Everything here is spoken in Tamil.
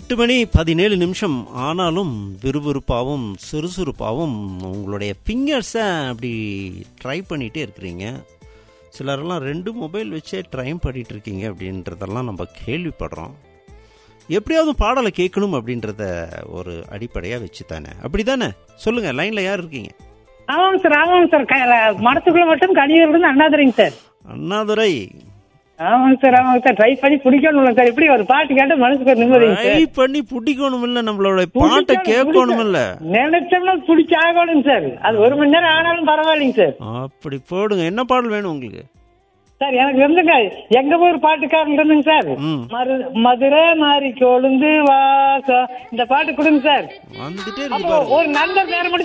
எட்டு மணி பதினேழு நிமிஷம் ஆனாலும் விறுவிறுப்பாகவும் சுறுசுறுப்பாகவும் உங்களுடைய ஃபிங்கர்ஸை அப்படி ட்ரை பண்ணிகிட்டே இருக்கிறீங்க சிலரெல்லாம் ரெண்டு மொபைல் வச்சே ட்ரை பண்ணிட்டு இருக்கீங்க அப்படின்றதெல்லாம் நம்ம கேள்விப்படுறோம் எப்படியாவது பாடலை கேட்கணும் அப்படின்றத ஒரு அடிப்படையாக வச்சு தானே அப்படி தானே சொல்லுங்கள் லைனில் யார் இருக்கீங்க ஆமாங்க சார் ஆமாங்க சார் க- மனசுக்குள்ள மட்டும் கனியூர் இருந்து அண்ணாதுரைங்க சார் அண்ணாதுரை ஆமாங்க சார் ஆமாங்க சார் ட்ரை பண்ணி பிடிக்கணும் சார் இப்படி ஒரு பாட்டு கேட்டு மனசுக்கு ஒரு நிம்மதிங்க ட்ரை சார் பண்ணி பிடிக்கணும் இல்லை நம்மளோட பாட்டை பிடிக்கணும், கேட்கணும் இல்லை பிடிக்கணும். நினைச்சோம்னா பிடிச்சாகணும் சார் அது ஒரு மணி நேரம் ஆனாலும் பரவாயில்லைங்க சார் அப்படி போடுங்க என்ன பாடல் வேணும் உங்களுக்கு சார் எனக்கு வந்துங்க எங்க ஊர் பாட்டுக்காரன் இருந்துங்க சார் ம். மரு மதுரை மாறி கொழுந்து வாசா இந்த பாட்டு கொடுங்க சார் வந்துட்டே இருக்கு அப்போ பாருங்க ஒரு நண்பர் பேரை மட்டும்